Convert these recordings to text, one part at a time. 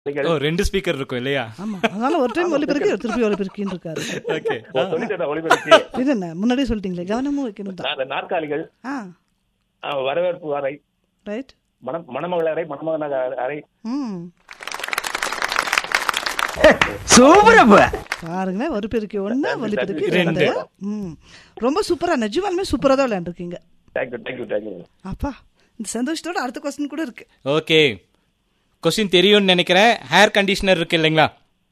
ஓ ரெண்டு ஸ்பீக்கர் இருக்கும் இல்லையா ஆமா அதனால ஒரு டைம் ஒலிபெருக்கி திருப்பி ஒலிபெருக்கின்னு இருக்காரு ஓகே சொல்லிட்டேன் ஒளிபெருக்கி இது என்ன முன்னாடியே சொல்லிட்டீங்களே கவனமும் வைக்கணும் தான் அந்த நாற்காலிகள் ஆ ஆ, வரவேற்பு அறை ரைட் மண மணமகள் அறை மணமகன் அறை ம் சூப்பரப்ப பாருங்களேன் ஒரு பெருக்கி ஒன்று ஒலிபெருக்கி ரெண்டு. ரெண்டு ம் ரொம்ப சூப்பரா நிஜமாலுமே சூப்பரா தான் விளையாண்டுருக்கீங்க தேங்க்யூ தேங்க்யூ தேங்க்யூ அப்பா இந்த சந்தோஷத்தோட அடுத்த கொஸ்டின் கூட இருக்கு ஓகே கொஸ்டின் தெரியும்னு நினைக்கிறேன் ஹேர் கண்டிஷனர் இருக்கு இல்லைங்களா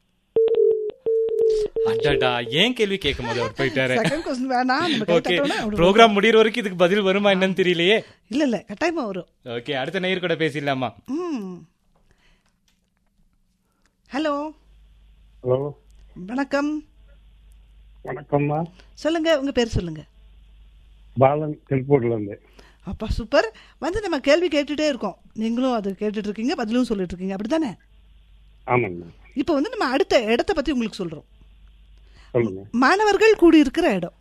அடடா ஏன் கேள்வி கேட்கும் போது அவர் போயிட்டாரு செகண்ட் கொஸ்டின் வேணாம் நம்ம ஓகே கேட்டோம்னா அப்படி ப்ரோக்ராம் முடியிற வரைக்கும் இதுக்கு பதில் வருமா என்னன்னு தெரியலையே இல்ல இல்ல கட்டாயமா வரும் ஓகே அடுத்த நேயர் கூட பேசிடலாமா ம் ஹலோ ஹலோ வணக்கம் வணக்கம்மா சொல்லுங்க உங்க பேர் சொல்லுங்க பாலன் திருப்பூர்ல இருந்து அப்பா சூப்பர் வந்து நம்ம கேள்வி கேட்டுட்டே இருக்கோம் நீங்களும் அது கேட்டுட்டு இருக்கீங்க பதிலும் சொல்லிட்டு இருக்கீங்க அப்படிதானே ஆமாங்கண்ணா இப்போ வந்து நம்ம அடுத்த இடத்த பத்தி உங்களுக்கு சொல்றோம் சொல்லுங்க மாணவர்கள் கூடியிருக்கிற இடம்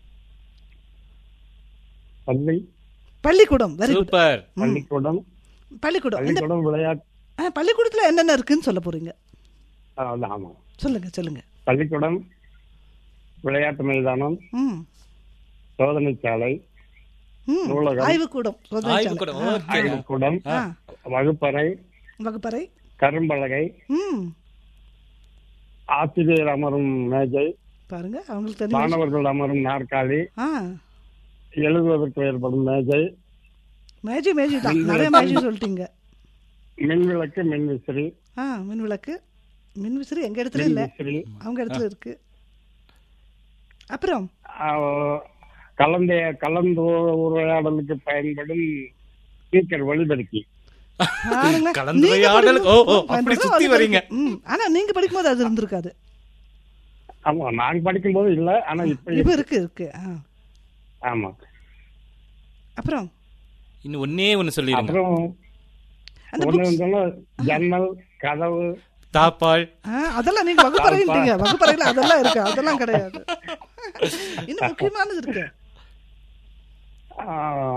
பள்ளி பள்ளிக்கூடம் வெரி குட் சூப்பர் பள்ளிக்கூடம் பள்ளிக்கூடம் இந்த பள்ளிக்கூடம் விளையாட்டு ஆ, பள்ளிக்கூடத்துல என்னென்ன இருக்குன்னு சொல்ல போறீங்க ஆ, அது ஆமா சொல்லுங்க சொல்லுங்க பள்ளிக்கூடம் விளையாட்டு மைதானம் ம் சோதனை சாலை ம் நூலகம். ஆய்வுக்கூடம் சோதனை ஆய்வு சாலை. கூட ஆ, ஓகே ஆய்வுக்கூடம் ஆ, வகுப்பறை வகுப்பறை கரும்பலகை ம் ஆசிரியர் அமரும் மேஜை பாருங்க அவங்களுக்கு தெரியும் மாணவர்கள் அமரும் நாற்காலி ஆ எழுதுவதற்கு ஏற்படும் மேஜை மேஜி மேஜி தான் நிறைய மேஜி சொல்லிட்டீங்க மின்விளக்கு மின்விசிறி ஆ மின் விளக்கு மின் விசிறி எங்க இடத்துல இல்ல மின்விசிறி அவங்க இடத்துல இருக்கு அப்புறம் ஆ, கலந்த கலந்து உரையாடலுக்கு பயன்படும் ஸ்பீக்கர் ஒளிபெருக்கி பாருங்க, கலந்துரையாடல். நீங்க ஓ, ஓ, படிக்கும் அப்படி போது சுத்தி அது வரீங்க. ம், ஆனா நீங்க படிக்கும்போது அது இருந்திருக்காது ஆமா நான் படிக்கும்போது இல்ல ஆனா இப்ப இப்ப இருக்கு இருக்கு ஆ. ஆமா அப்புறம் இன்னும் ஒன்னே ஒன்னு சொல்லிருங்க அப்புறம் அந்த ஒண்ணு books- இருந்தாலும் ஜன்னல் கதவு தாப்பாள் ஆ, அதெல்லாம் நீங்க வகுப்பறையிட்டீங்க வகுப்பறையில அதெல்லாம் இருக்கு அதெல்லாம் கிடையாது இன்னும் முக்கியமானது இருக்கு ஆ,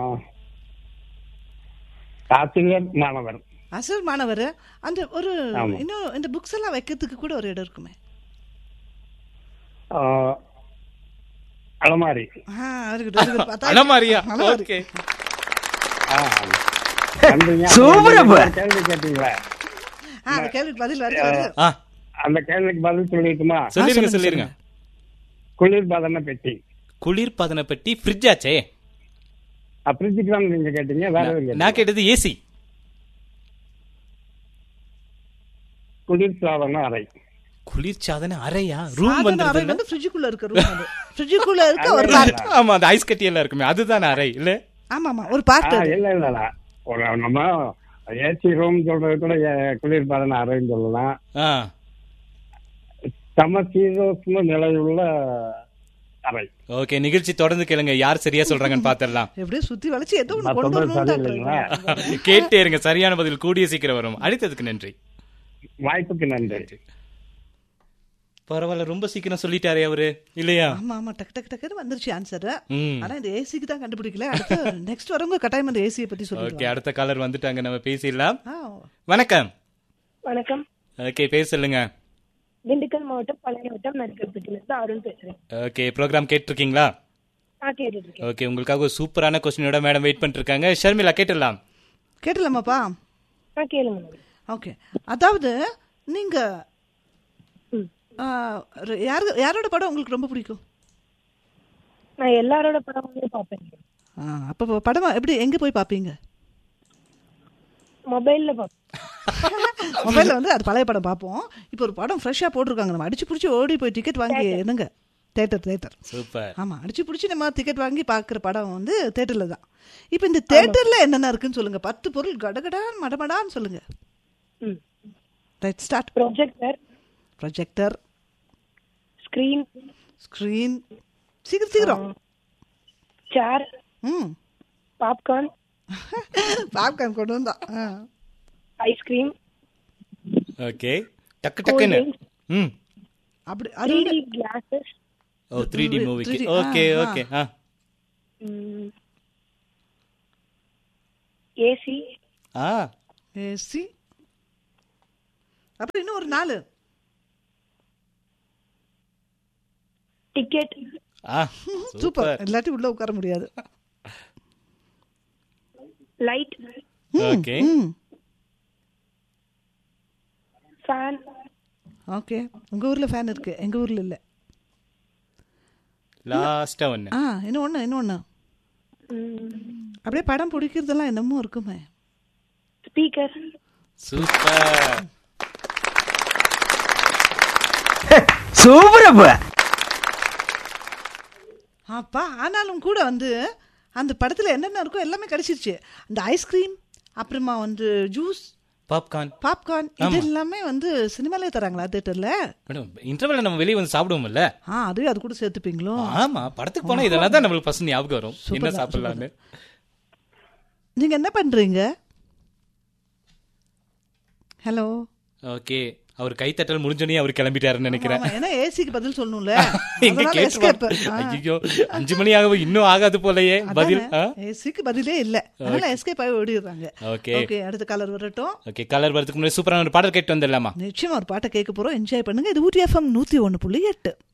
ஆசிரியர் மாணவர் அசல் மாணவர் அந்த ஒரு ஆமா. இன்னும் இந்த புக்ஸ் எல்லாம் வைக்கிறதுக்கு கூட ஒரு இடம் இருக்குமே ஆ, அலமாரி ஆ, very good, very good. பார்த்தா- அலமாரியா அலமாரி. ஓகே ஆ, நன்றிங்க. சூப்பர் அப்ப. ஒரு கேள்வி கேட்டீங்களா ஆ, அந்த கேள்விக்கு பதில் வருது வருது ஆ அந்த கேள்விக்கு பதில் சொல்லிட்டுமா சொல்லிருங்க சொல்லுங்க, சொல்லிருங்க குளிர்பதன பெட்டி குளிர்பதன பெட்டி ஃப்ரிட்ஜ் ஆச்சே ஃப்ரிட்ஜுக்கு தான் நீங்க கேட்டீங்க வேற எதுவும் நான் கேட்டீங்க கேட்டது ஏசி குளிர்சாதன அறை குளிர்சாதன அறையா ரூம் சாதன அறை வந்துருது வந்து ஃப்ரிட்ஜுக்குள்ள இருக்க ரூம் அது ஃப்ரிட்ஜுக்குள்ள இருக்க ஒரு பார்ட் ஆமா அந்த ஐஸ் கட்டி எல்லாம் இருக்குமே அதுதானே அறை இல்ல ஆமா ஆமா ஒரு பார்ட் ஆ, அது இல்ல இல்ல இல்ல ஒரு நம்ம ஏசி ரூம் சொல்றது கூட ஏ- குளிர்பதன அறைன்னு சொல்லலாம் ஆ சம சீதோஷ்ண நிலையுள்ள அறை ஓகே நிகழ்ச்சி தொடர்ந்து கேளுங்க யார் சரியா சொல்றாங்கன்னு பாத்துடலாம் எப்படியும் சுத்தி வளைச்சு ஏதோ ஒண்ணு நான் கொண்டு சொல்றது வரணும் சரி இல்லைங்களா? கேட்டே இருங்க சரியான பதில் கூடிய சீக்கிரம் வரும் அழைத்ததுக்கு நன்றி வாய்ப்புக்கு நன்றி பரவாயில்ல ரொம்ப சீக்கிரம் சொல்லிட்டாரே அவரு இல்லையா ஆமா ஆமா டக்கு டக்கு டக்குன்னு வந்துருச்சு ஆன்சர் ம் ஆனா இந்த ஏசிக்கு தான் கண்டுபிடிக்கல அடுத்து நெக்ஸ்ட் வரவங்க கட்டாயம் அந்த ஏசியை பத்தி ஓகே சொல்லுங்க அடுத்த காலர் வந்துட்டாங்க நம்ம பேசிடலாம் ஆ வணக்கம் வணக்கம் ஓகே பேர் சொல்லுங்க திண்டுக்கல் மாவட்டம் பழைய வட்டம் நரிக்கல்பட்டிலிருந்து அருண் பேசுறேன் ஓகே ப்ரோக்ராம் கேட்டிருக்கீங்களா நான் கேட்டுட்டு இருக்கேன் ஓகே உங்களுக்காக ஒரு சூப்பரான கொஸ்டினோட மேடம் வெயிட் பண்ணிட்டு இருக்காங்க ஷர்மிளா கேட்டுடலாம் கேட்டலாமாப்பா நான் கேளுங்க மேடம் ஓகே அதாவது நீங்க ம். ஆ, ஒரு- யாரு யாரோட படம் உங்களுக்கு ரொம்ப பிடிக்கும் நான் எல்லாரோட படமுமே பார்ப்பேன் ஆ, அப்ப படமா எப்படி எங்க போய் பாப்பீங்க மொபைல்ல பார்ப்பேன் மொபைல்ல வந்து அது பழைய படம் பார்ப்போம் இப்போ ஒரு படம் ஃப்ரெஷ்ஷாக போட்டிருக்காங்க நம்ம அடிச்சு பிடிச்சி ஓடி போய் டிக்கெட் வாங்கி என்னங்க தேட்டர் தேட்டர் சூப்பர் ஆமா அடிச்சு பிடிச்சி நம்ம டிக்கெட் வாங்கி பார்க்குற படம் வந்து தேட்டர்ல தான் இப்போ இந்த தேட்டர்ல என்னென்ன இருக்குன்னு சொல்லுங்க பத்து பொருள் கடகடான் மடமடான்னு சொல்லுங்க ம் right start projector projector screen screen சீக்கிரம் சீக்கிரம் சேர் ம் பாப்கார்ன் பாப்கார்ன் கொண்டு வந்தா ஆ. ஐஸ்கிரீம் ஓகே டக்கு டக்குன்னு ம் அப்படி அது த்ரீ வந்து டி கிளாஸஸ் ஓ த்ரீ டி 3D, மூவிக்கு ஆ, ஓகே ஆ. ஓகே ஆ ஏசி ஆ ஏசி அப்புறம் இன்னும் ஒரு நாலு டிக்கெட் ஆ சூப்பர் சூப்பர் எல்லாத்தையும் உள்ள உட்கார முடியாது லைட் ஓகே ம் ஃபேன் ஓகே உங்க ஊர்ல ஃபேன் இருக்கு எங்க ஊர்ல இல்ல லாஸ்டா ஒன்னு ஆ இன்னும் ஒண்ணு இன்னும் ஒண்ணு அப்படியே படம் பிடிக்கிறதெல்லாம் என்னமோ இருக்குமே ஸ்பீக்கர் சூப்பர் சூப்பரப்பு அப்பா ஆனாலும் கூட வந்து அந்த படத்துல என்னென்ன இருக்கோ எல்லாமே கிடைச்சிருச்சு அந்த ஐஸ்கிரீம் அப்புறமா வந்து ஜூஸ் பாப்கார்ன் பாப்கார்ன் இது எல்லாமே வந்து சினிமாலே தராங்களா தேட்டர்ல மேடம் இன்டர்வல்ல நம்ம வெளியே வந்து சாப்பிடுவோம்ல ஆ அதுவே அது கூட சேர்த்துப்பீங்களோ ஆமா படத்துக்கு போனா இதெல்லாம் தான் நம்மளுக்கு ஃபர்ஸ்ட் ஞாபகம் வரும் Super என்ன தான், சாப்பிடலாம்னு நீங்க என்ன பண்றீங்க ஹலோ ஓகே அவர் கைத்தட்டல் முடிஞ்சோடனே அவர் கிளம்பிட்டாருன்னு நினைக்கிறேன் ஏன்னா ஏசிக்கு பதில் சொல்லணும்ல எங்க அதனால escape. ஆ. ஐயோ அஞ்சு மணி ஆகவும் இன்னும் ஆகாது போலயே பதில் ஆ? ஏசிக்கு பதிலே இல்ல அதனால எஸ்கேப் ஆகி ஓடிடுறாங்க ஓகே ஓகே அடுத்த கலர் வரட்டும் ஓகே கலர் வரதுக்கு முன்னாடி சூப்பரான ஒரு பாடல் கேட்டு வந்துடலாமா நிச்சயமா ஒரு பாட்டை கேட்க போறோம் என்ஜாய் பண்ணுங்க இது ஊட்டி எஃப்எம் நூத்தி ஒன்னு புள்ளி எட்டு